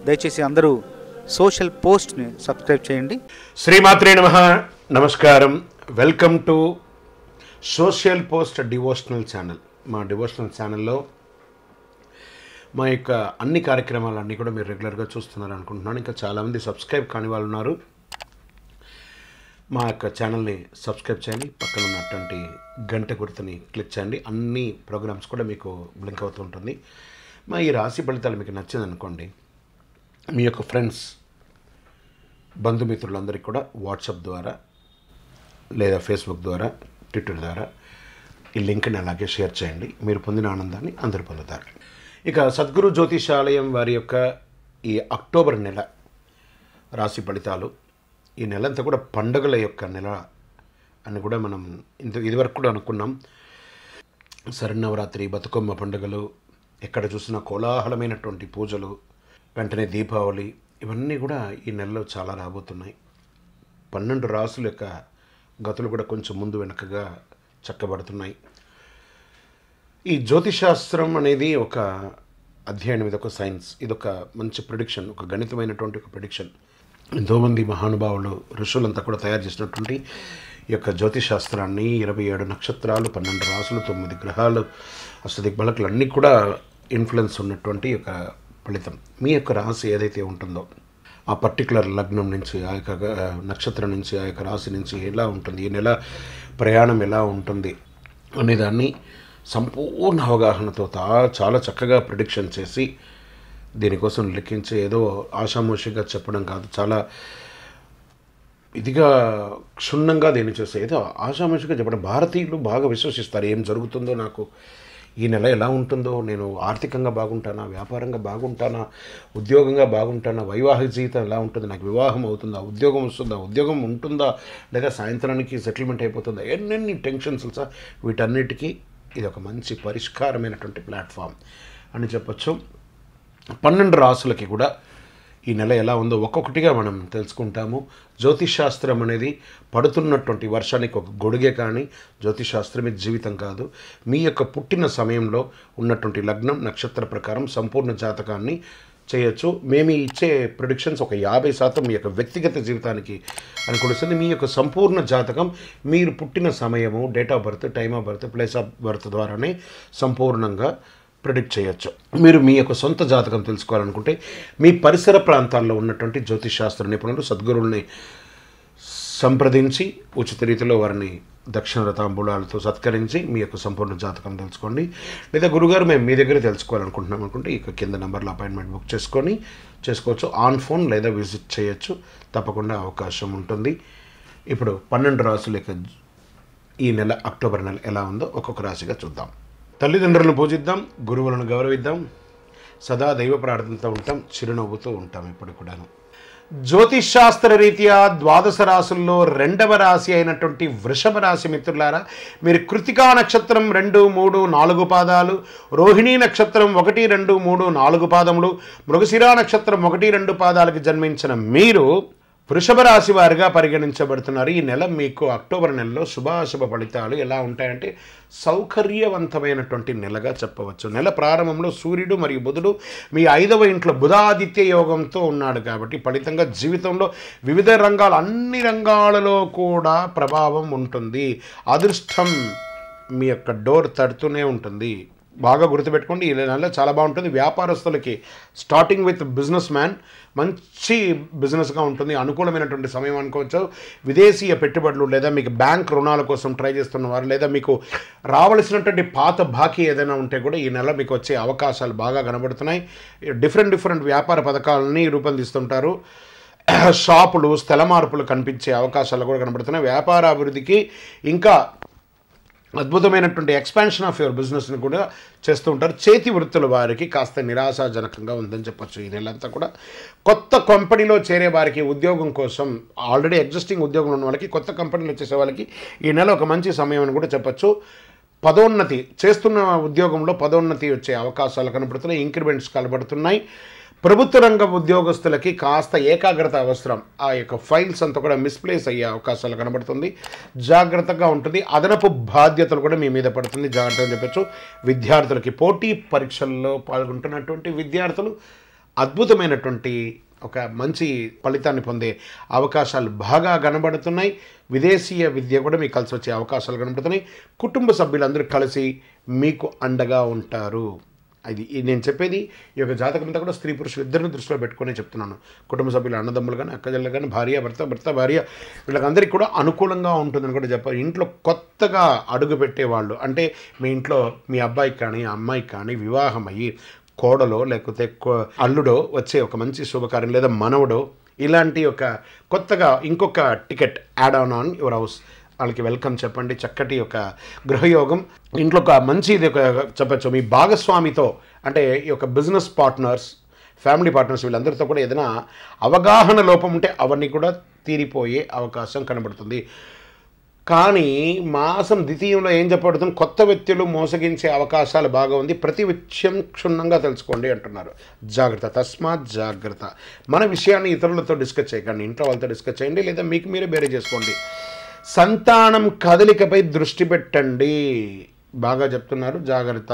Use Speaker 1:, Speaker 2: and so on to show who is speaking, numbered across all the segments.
Speaker 1: దయచేసి అందరూ social పోస్ట్ని subscribe చేయండి
Speaker 2: శ్రీమాత్రే నమ నమస్కారం welcome to social post devotional channel మా డివోషనల్ ఛానల్లో మా యొక్క అన్ని కార్యక్రమాలన్నీ కూడా మీరు రెగ్యులర్గా చూస్తున్నారు అనుకుంటున్నాను ఇంకా చాలామంది సబ్స్క్రైబ్ కాని వాళ్ళు ఉన్నారు మా యొక్క ఛానల్ని సబ్స్క్రైబ్ చేయండి పక్కన ఉన్నటువంటి గంట గుర్తుని క్లిక్ చేయండి అన్ని ప్రోగ్రామ్స్ కూడా మీకు బ్లింక్ అవుతూ ఉంటుంది మా ఈ రాశి ఫలితాలు మీకు నచ్చింది అనుకోండి మీ యొక్క ఫ్రెండ్స్ బంధుమిత్రులందరికీ కూడా వాట్సాప్ ద్వారా లేదా ఫేస్బుక్ ద్వారా ట్విట్టర్ ద్వారా ఈ లింక్ని అలాగే షేర్ చేయండి మీరు పొందిన ఆనందాన్ని అందరూ పొందుతారు ఇక సద్గురు జ్యోతిషాలయం వారి యొక్క ఈ అక్టోబర్ నెల రాశి ఫలితాలు ఈ నెలంతా కూడా పండుగల యొక్క నెల అని కూడా మనం ఇంత ఇదివరకు కూడా అనుకున్నాం శరన్నవరాత్రి బతుకమ్మ పండుగలు ఎక్కడ చూసినా కోలాహలమైనటువంటి పూజలు వెంటనే దీపావళి ఇవన్నీ కూడా ఈ నెలలో చాలా రాబోతున్నాయి పన్నెండు రాసుల యొక్క గతులు కూడా కొంచెం ముందు వెనకగా చక్కబడుతున్నాయి ఈ జ్యోతిశాస్త్రం అనేది ఒక అధ్యయనం ఇది ఒక సైన్స్ ఇది ఒక మంచి ప్రిడిక్షన్ ఒక గణితమైనటువంటి ఒక ప్రిడిక్షన్ ఎంతోమంది మహానుభావులు ఋషులంతా కూడా తయారు చేసినటువంటి ఈ యొక్క జ్యోతిశాస్త్రాన్ని ఇరవై ఏడు నక్షత్రాలు పన్నెండు రాసులు తొమ్మిది గ్రహాలు అష్టదిగ్బలకులు అన్నీ కూడా ఇన్ఫ్లుయెన్స్ ఉన్నటువంటి ఒక ఫలితం మీ యొక్క రాశి ఏదైతే ఉంటుందో ఆ పర్టికులర్ లగ్నం నుంచి ఆ యొక్క గ- నక్షత్రం నుంచి ఆ యొక్క రాశి నుంచి ఎలా ఉంటుంది ఈ నెల ప్రయాణం ఎలా ఉంటుంది అనేదాన్ని సంపూర్ణ అవగాహనతో తా- చాలా చక్కగా ప్రిడిక్షన్ చేసి దీనికోసం లెక్కించి ఏదో ఆషామోషిగా చెప్పడం కాదు చాలా ఇదిగా క్షుణ్ణంగా దీన్ని చేస్తే ఏదో ఆషామాషిగా చెప్పడం భారతీయులు బాగా విశ్వసిస్తారు ఏం జరుగుతుందో నాకు ఈ నెల ఎలా ఉంటుందో నేను ఆర్థికంగా బాగుంటానా వ్యాపారంగా బాగుంటానా ఉద్యోగంగా బాగుంటానా వైవాహిక జీవితం ఎలా ఉంటుంది నాకు వివాహం అవుతుందా ఉద్యోగం వస్తుందా ఉద్యోగం ఉంటుందా లేదా సాయంత్రానికి సెటిల్మెంట్ అయిపోతుందా ఎన్నెన్ని టెన్షన్స్ సార్ వీటన్నిటికీ ఇది ఒక మంచి పరిష్కారమైనటువంటి ప్లాట్ఫామ్ అని చెప్పొచ్చు పన్నెండు రాసులకి కూడా ఈ నెల ఎలా ఉందో ఒక్కొక్కటిగా మనం తెలుసుకుంటాము జ్యోతిషాస్త్రం అనేది పడుతున్నటువంటి వర్షానికి ఒక గొడుగే కానీ జ్యోతిషాస్త్రమే జీవితం కాదు మీ యొక్క పుట్టిన సమయంలో ఉన్నటువంటి లగ్నం నక్షత్ర ప్రకారం సంపూర్ణ జాతకాన్ని చేయొచ్చు మేము ఇచ్చే ప్రొడిక్షన్స్ ఒక యాభై శాతం మీ యొక్క వ్యక్తిగత జీవితానికి అనుకూలిస్తుంది మీ యొక్క సంపూర్ణ జాతకం మీరు పుట్టిన సమయము date of birth time of birth place of birth ద్వారానే సంపూర్ణంగా ప్రిడిక్ట్ చేయొచ్చు మీరు మీ యొక్క సొంత జాతకం తెలుసుకోవాలనుకుంటే మీ పరిసర ప్రాంతాల్లో ఉన్నటువంటి జ్యోతిష్ నిపుణులు సద్గురువుల్ని సంప్రదించి ఉచిత రీతిలో వారిని దక్షిణ రథాంబులాలతో సత్కరించి మీ యొక్క సంపూర్ణ జాతకం తెలుసుకోండి లేదా గురుగారు మేము మీ దగ్గర తెలుసుకోవాలనుకుంటున్నాం అనుకుంటే ఇక కింద నెంబర్లో అపాయింట్మెంట్ బుక్ చేసుకొని చేసుకోవచ్చు ఆన్ ఫోన్ లేదా విజిట్ చేయొచ్చు తప్పకుండా అవకాశం ఉంటుంది ఇప్పుడు పన్నెండు రాసుల యొక్క ఈ నెల అక్టోబర్ నెల ఎలా ఉందో ఒక్కొక్క రాశిగా చూద్దాం తల్లిదండ్రులను పూజిద్దాం గురువులను గౌరవిద్దాం సదా దైవ ప్రార్థనతో ఉంటాం చిరునవ్వుతూ ఉంటాం ఇప్పుడు కూడాను జ్యోతిష్ శాస్త్ర రీత్యా ద్వాదశ రాశుల్లో రెండవ రాశి అయినటువంటి వృషభ రాశి మిత్రులారా మీరు కృతికా నక్షత్రం రెండు మూడు నాలుగు పాదాలు రోహిణీ నక్షత్రం ఒకటి రెండు మూడు నాలుగు పాదములు మృగశిరా నక్షత్రం ఒకటి రెండు పాదాలకు జన్మించిన మీరు వృషభ రాశి వారిగా పరిగణించబడుతున్నారు ఈ నెల మీకు అక్టోబర్ నెలలో శుభాశుభ ఫలితాలు ఎలా ఉంటాయంటే సౌకర్యవంతమైనటువంటి నెలగా చెప్పవచ్చు నెల ప్రారంభంలో సూర్యుడు మరియు బుధుడు మీ ఐదవ ఇంట్లో బుధాదిత్య యోగంతో ఉన్నాడు కాబట్టి ఫలితంగా జీవితంలో వివిధ రంగాలు అన్ని రంగాలలో కూడా ప్రభావం ఉంటుంది అదృష్టం మీ యొక్క డోర్ తడుతూనే ఉంటుంది బాగా గుర్తుపెట్టుకోండి ఈ నెల చాలా బాగుంటుంది వ్యాపారస్తులకి స్టార్టింగ్ విత్ బిజినెస్ మ్యాన్ మంచి బిజినెస్గా ఉంటుంది అనుకూలమైనటువంటి సమయం అనుకోవచ్చు విదేశీయ పెట్టుబడులు లేదా మీకు బ్యాంక్ రుణాల కోసం ట్రై చేస్తున్న వారు లేదా మీకు రావలసినటువంటి పాత బాకీ ఏదైనా ఉంటే కూడా ఈ నెల మీకు వచ్చే అవకాశాలు బాగా కనబడుతున్నాయి డిఫరెంట్ డిఫరెంట్ వ్యాపార పథకాలని రూపొందిస్తుంటారు షాపులు స్థల మార్పులు కనిపించే అవకాశాలు కూడా కనబడుతున్నాయి వ్యాపార అభివృద్ధికి ఇంకా అద్భుతమైనటువంటి ఎక్స్పాన్షన్ ఆఫ్ యువర్ బిజినెస్ని కూడా చేస్తూ ఉంటారు చేతి వృత్తుల వారికి కాస్త నిరాశాజనకంగా ఉందని చెప్పొచ్చు ఈ నెలంతా కూడా కొత్త కంపెనీలో చేరే వారికి ఉద్యోగం కోసం ఆల్రెడీ ఎగ్జిస్టింగ్ ఉద్యోగం ఉన్న వాళ్ళకి కొత్త కంపెనీలో చేసే వాళ్ళకి ఈ నెల ఒక మంచి సమయం అని కూడా చెప్పొచ్చు పదోన్నతి చేస్తున్న ఉద్యోగంలో పదోన్నతి వచ్చే అవకాశాలు కనబడుతున్నాయి ఇంక్రిమెంట్స్ కనబడుతున్నాయి ప్రభుత్వ రంగ ఉద్యోగస్తులకి కాస్త ఏకాగ్రత అవసరం ఆ యొక్క ఫైల్స్ అంతా కూడా మిస్ప్లేస్ అయ్యే అవకాశాలు కనబడుతుంది జాగ్రత్తగా ఉంటుంది అదనపు బాధ్యతలు కూడా మీ మీద పడుతుంది జాగ్రత్తగా చెప్పచ్చు విద్యార్థులకి పోటీ పరీక్షల్లో పాల్గొంటున్నటువంటి విద్యార్థులు అద్భుతమైనటువంటి ఒక మంచి ఫలితాన్ని పొందే అవకాశాలు బాగా కనబడుతున్నాయి విదేశీయ విద్య కూడా మీకు కలిసి వచ్చే అవకాశాలు కనబడుతున్నాయి కుటుంబ సభ్యులందరూ కలిసి మీకు అండగా ఉంటారు అది ఈ నేను చెప్పేది ఈ యొక్క జాతకం అంతా కూడా స్త్రీ పురుషులు ఇద్దరిని దృష్టిలో పెట్టుకునే చెప్తున్నాను కుటుంబ సభ్యులు అన్నదమ్ములు కానీ అక్కజల్లు కానీ భార్య భర్త భర్త భార్య వీళ్ళకందరికీ కూడా అనుకూలంగా ఉంటుందని కూడా చెప్పారు ఇంట్లో కొత్తగా అడుగు పెట్టేవాళ్ళు అంటే మీ ఇంట్లో మీ అబ్బాయికి కానీ అమ్మాయికి కానీ వివాహం అయ్యి కోడలో లేకపోతే కో- అల్లుడో వచ్చే ఒక మంచి శుభకార్యం లేదా మనవడో ఇలాంటి ఒక కొత్తగా ఇంకొక ticket add on on your house వాళ్ళకి వెల్కమ్ చెప్పండి చక్కటి ఒక గృహయోగం ఇంట్లో ఒక మంచి ఇది ఒక చెప్పచ్చు మీ భాగస్వామితో అంటే ఈ యొక్క బిజినెస్ పార్ట్నర్స్ ఫ్యామిలీ పార్ట్నర్స్ వీళ్ళందరితో కూడా ఏదైనా అవగాహన లోపం ఉంటే అవన్నీ కూడా తీరిపోయే అవకాశం కనబడుతుంది కానీ మాసం ద్వితీయంలో ఏం చెప్పబడుతుంది కొత్త వ్యక్తులు మోసగించే అవకాశాలు బాగా ఉంది ప్రతి విషయం క్షుణ్ణంగా తెలుసుకోండి అంటున్నారు జాగ్రత్త తస్మాత్ జాగ్రత్త మన విషయాన్ని ఇతరులతో డిస్కస్ చేయకండి ఇంట్లో వాళ్ళతో డిస్కస్ చేయండి లేదా మీకు మీరే బేరే చేసుకోండి సంతానం కదలికపై దృష్టి పెట్టండి బాగా చెప్తున్నారు జాగ్రత్త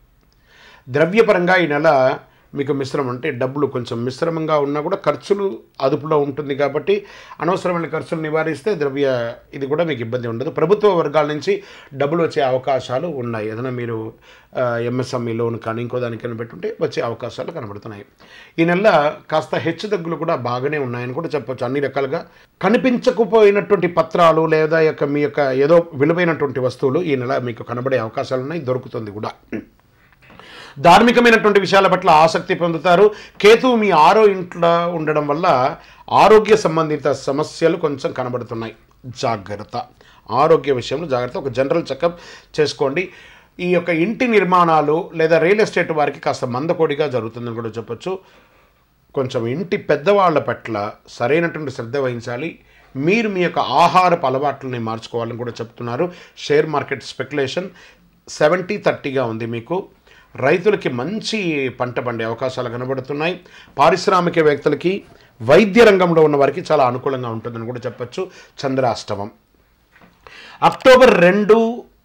Speaker 2: ద్రవ్యపరంగా ఈ నెల మీకు మిశ్రమం అంటే డబ్బులు కొంచెం మిశ్రమంగా ఉన్నా కూడా ఖర్చులు అదుపులో ఉంటుంది కాబట్టి అనవసరమైన ఖర్చులు నివారిస్తే ద్రవ్య ఇది కూడా మీకు ఇబ్బంది ఉండదు ప్రభుత్వ వర్గాల నుంచి డబ్బులు వచ్చే అవకాశాలు ఉన్నాయి ఏదైనా మీరు ఎంఎస్ఎంఈ లోన్ కానీ ఇంకో దానికైనా పెట్టుంటే వచ్చే అవకాశాలు కనబడుతున్నాయి ఈ నెల కాస్త హెచ్చు తగ్గులు కూడా బాగానే ఉన్నాయని కూడా చెప్పొచ్చు అన్ని రకాలుగా కనిపించకపోయినటువంటి పత్రాలు లేదా యొక్క మీ యొక్క ఏదో విలువైనటువంటి వస్తువులు ఈ నెల మీకు కనబడే అవకాశాలు ఉన్నాయి దొరుకుతుంది కూడా ధార్మికమైనటువంటి విషయాల పట్ల ఆసక్తి పొందుతారు కేతువు మీ ఆరో ఇంట్లో ఉండడం వల్ల ఆరోగ్య సంబంధిత సమస్యలు కొంచెం కనబడుతున్నాయి జాగ్రత్త ఆరోగ్య విషయంలో జాగ్రత్త ఒక జనరల్ చెకప్ చేసుకోండి ఈ యొక్క ఇంటి నిర్మాణాలు లేదా రియల్ ఎస్టేట్ వారికి కాస్త మందకోడిగా జరుగుతుందని కూడా చెప్పొచ్చు కొంచెం ఇంటి పెద్దవాళ్ళ పట్ల సరైనటువంటి శ్రద్ధ వహించాలి మీరు మీ యొక్క ఆహారపు అలవాట్లని మార్చుకోవాలని కూడా చెప్తున్నారు షేర్ మార్కెట్ స్పెక్యులేషన్ సెవెంటీ థర్టీగా ఉంది మీకు రైతులకి మంచి పంట పండే అవకాశాలు కనబడుతున్నాయి పారిశ్రామికవేత్తలకి వైద్య రంగంలో ఉన్న వారికి చాలా అనుకూలంగా ఉంటుందని కూడా చెప్పొచ్చు చంద్రాష్టమం అక్టోబర్ రెండు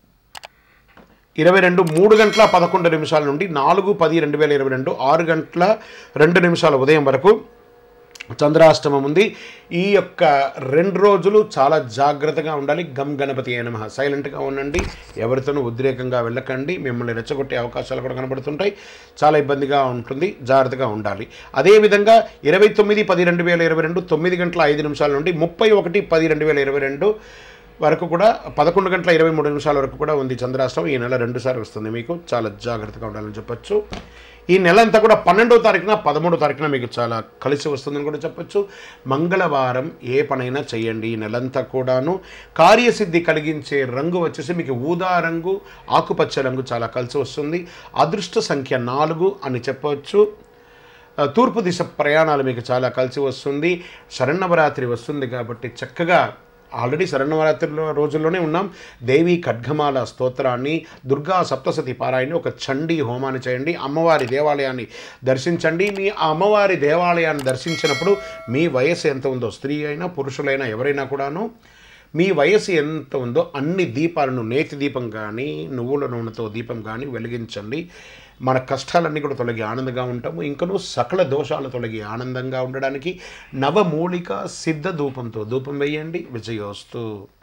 Speaker 2: ఇరవై రెండు మూడు గంటల పదకొండు నిమిషాల నుండి నాలుగు పది రెండు వేల ఇరవై రెండు ఆరు గంటల రెండు నిమిషాల ఉదయం వరకు చంద్రాష్టమం ఉంది ఈ యొక్క రెండు రోజులు చాలా జాగ్రత్తగా ఉండాలి గమ్ గణపతి అయిన మహా సైలెంట్గా ఉండండి ఎవరితోనూ ఉద్రేకంగా వెళ్ళకండి మిమ్మల్ని రెచ్చగొట్టే అవకాశాలు కూడా కనబడుతుంటాయి చాలా ఇబ్బందిగా ఉంటుంది జాగ్రత్తగా ఉండాలి అదేవిధంగా ఇరవై తొమ్మిది పది రెండు వేల ఇరవై రెండు తొమ్మిది గంటల ఐదు నిమిషాల నుండి ముప్పై ఒకటి పది రెండు వేల ఇరవై రెండు వరకు కూడా పదకొండు గంటల ఇరవై మూడు నిమిషాల వరకు కూడా ఉంది చంద్రాష్టమం ఈ నెల రెండుసార్లు వస్తుంది మీకు చాలా జాగ్రత్తగా ఉండాలని చెప్పొచ్చు ఈ నెల అంతా కూడా పన్నెండో తారీఖున పదమూడో తారీఖున మీకు చాలా కలిసి వస్తుందని కూడా చెప్పొచ్చు మంగళవారం ఏ పనైనా చేయండి ఈ నెలంతా కూడాను కార్యసిద్ధి కలిగించే రంగు వచ్చేసి మీకు ఊదా రంగు ఆకుపచ్చ రంగు చాలా కలిసి వస్తుంది అదృష్ట సంఖ్య నాలుగు అని చెప్పవచ్చు ఆ, తూర్పు దిశ ప్రయాణాలు మీకు చాలా కలిసి వస్తుంది శరణవరాత్రి వస్తుంది కాబట్టి చక్కగా ఆల్రెడీ శరణవరాత్రిలో రోజుల్లోనే ఉన్నాం దేవి ఖడ్గమాల స్తోత్రాన్ని దుర్గా సప్తసతి పారాయణని ఒక చండీ హోమాన్ని చేయండి అమ్మవారి దేవాలయాన్ని దర్శించండి మీ ఆ అమ్మవారి దేవాలయాన్ని దర్శించినప్పుడు మీ వయసు ఎంత ఉందో స్త్రీ అయినా పురుషులైనా ఎవరైనా కూడాను మీ వయసు ఎంత ఉందో అన్ని దీపాలను నేతి దీపం కానీ నువ్వుల నూనెతో దీపం కానీ వెలిగించండి మన కష్టాలన్నీ కూడా తొలగి ఆనందంగా ఉంటాము ఇంకనూ సకల దోషాలు తొలగి ఆనందంగా ఉండడానికి నవమూలిక సిద్ధ ధూపంతో ధూపం వేయండి విజయోస్తు